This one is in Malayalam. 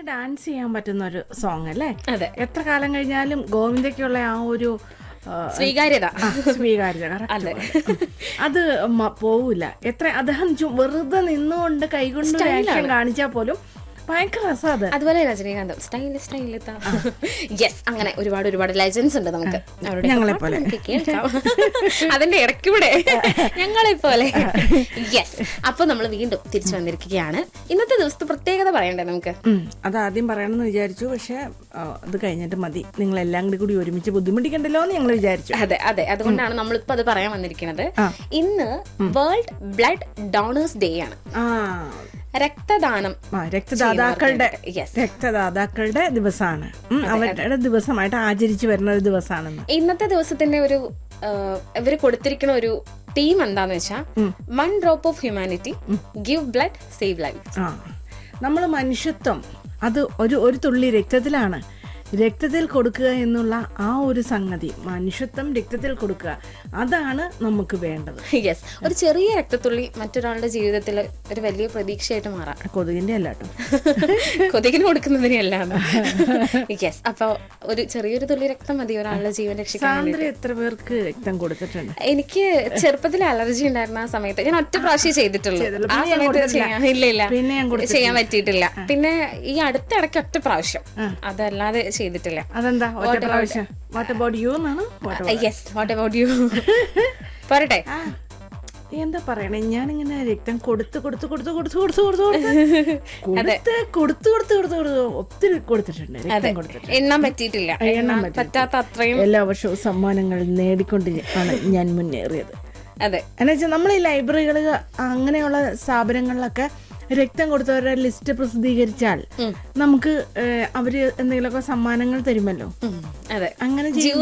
ഡാൻസ് ചെയ്യാൻ പറ്റുന്ന ഒരു സോങ് അല്ലേ അതെ. എത്ര കാലം കഴിഞ്ഞാലും ഗോവിന്ദയ്ക്കുള്ള ആ ഒരു ആ, സ്വീകാര്യത ആ, സ്വീകാര്യത correct അതെ. word. ഉം. അത് മ- പോവില്ല എത്ര അദ്ദേഹം ചു- വെറുതെ നിന്നുകൊണ്ട് കൈകൊണ്ട് Style ആക്ഷൻ കാണിച്ചാൽ പോലും ഭയങ്കര രസം അത് അതുപോലെ രജനീകാന്തം സ്റ്റൈല് സ്റ്റൈല് യെസ് അങ്ങനെ ഒരുപാട് ഒരുപാട് ലെജൻസ് ഉണ്ട് നമുക്ക് അവരുടെ ഞങ്ങളെ പാട്ട് പോലെ. നമുക്ക് കേൾക്കാം അതിന്റെ ഇടയ്ക്കൂടെ ഞങ്ങളെ പോലെ യെസ് അപ്പൊ നമ്മൾ വീണ്ടും തിരിച്ചു വന്നിരിക്കുകയാണ് ഇന്നത്തെ ദിവസത്തെ പ്രത്യേകത പറയണ്ടേ നമുക്ക് ഉം. അത് ആദ്യം പറയണമെന്ന് വിചാരിച്ചു പക്ഷെ ആ, അത് കഴിഞ്ഞിട്ട് മതി നിങ്ങൾ എല്ലാം കൂടി കൂടി ഒരുമിച്ച് ബുദ്ധിമുട്ടിക്കണ്ടല്ലോ എന്ന് ഞങ്ങൾ വിചാരിച്ചു അതെ അതെ അതുകൊണ്ടാണ് നമ്മളിപ്പോ അത് പറയാൻ വന്നിരിക്കുന്നത് ആ. ഇന്ന് വേൾഡ് ബ്ലഡ് ഡോണേഴ്സ് ഡേ ആണ് ആ രക്തദാനം ആ, രക്തദാതാക്കളുടെ Yes. രക്തദാതാക്കളുടെ ദിവസമാണ് ഉം, അവരുടെ ദിവസമായിട്ട് ആചരിച്ചു വരുന്ന ഒരു ദിവസമാണെന്ന് ഇന്നത്തെ ദിവസത്തിന്റെ ഒരു ഇവർ കൊടുത്തിരിക്കുന്ന ഒരു തീം എന്താന്ന് വെച്ചാൽ one drop of humanity give blood save life ആ നമ്മൾ മനുഷ്യത്വം അത് ഒരു ഒരു തുള്ളി രക്തത്തിലാണ് രക്തത്തിൽ കൊടുക്കുക എന്നുള്ള ആ ഒരു സംഗതി മനുഷ്യത്വം രക്തത്തിൽ കൊടുക്കുക അതാണ് നമുക്ക് വേണ്ടത് യെസ് ഒരു ചെറിയ രക്തത്തുള്ളി മറ്റൊരാളുടെ ജീവിതത്തിൽ ഒരു വലിയ പ്രതീക്ഷയായിട്ട് മാറാം കൊതുകിന്റെ അല്ല കേട്ടോ കൊതുകിന് കൊടുക്കുന്നതിനെയല്ല യെസ് അപ്പൊ ഒരു ചെറിയൊരു തുള്ളി രക്തം മതി ഒരാളുടെ ജീവൻ രക്ഷിക്കാൻ വേണ്ടി. സാന്ദ്ര എത്ര പേർക്ക് രക്തം കൊടുത്തിട്ടുണ്ട് എനിക്ക് ചെറുപ്പത്തിൽ അലർജി ഉണ്ടായിരുന്ന ആ സമയത്ത് ഞാൻ ഒറ്റ പ്രാവശ്യം ചെയ്തിട്ടുള്ളൂ ചെയ്തിട്ടുള്ളൂ. ആ പിന്നെ ഞാൻ സമയത്ത് കൊടുത്തിട്ടില്ല. ചെയ്യാൻ ഇല്ല ഇല്ല പിന്നെ ഞാൻ കൊടുത്തിട്ടില്ല. ചെയ്യാൻ പറ്റിയിട്ടില്ല പിന്നെ ഈ അടുത്തിടയ്ക്ക് ഒറ്റ പ്രാവശ്യം അതല്ലാതെ ചെയ്തിട്ടില്ല അതെന്താ ഒറ്റ പ്രാവശ്യം വാട്ട് അബൌട്ട് യു എന്നാണ് What about- yes what about you പോരട്ടെ ആ, എന്താ പറയണേ ഞാനിങ്ങനെ രക്തം കൊടുത്ത് കൊടുത്ത് കൊടുത്ത് കൊടുത്ത് കൊടുത്ത് കൊടുത്ത് കൊടുത്ത് കൊടുത്ത് കൊടുത്ത് കൊടുത്ത് കൊടുത്ത് കൊടുത്ത് ഒത്തിരി കൊടുത്തിട്ടുണ്ട് രക്തം കൊടുത്തിട്ടുണ്ട് എണ്ണാൻ പറ്റിയിട്ടില്ല എണ്ണാൻ പറ്റാത്ത അത്രയും എല്ലാ വർഷവും സമ്മാനങ്ങൾ നേടിക്കൊണ്ട് ആണ് ഞാൻ മുന്നേറിയത് അതെ എന്നുവെച്ചാൽ നമ്മൾ ഈ ലൈബ്രറികൾ അങ്ങനെയുള്ള സ്ഥാപനങ്ങളിലൊക്കെ രക്തം കൊടുത്തവരുടെ ലിസ്റ്റ് പ്രസിദ്ധീകരിച്ചാൽ നമുക്ക് ഏഹ്, അവര് എന്തെങ്കിലുമൊക്കെ സമ്മാനങ്ങൾ തരുമല്ലോ ഉം, അതെ അങ്ങനെ ജീവ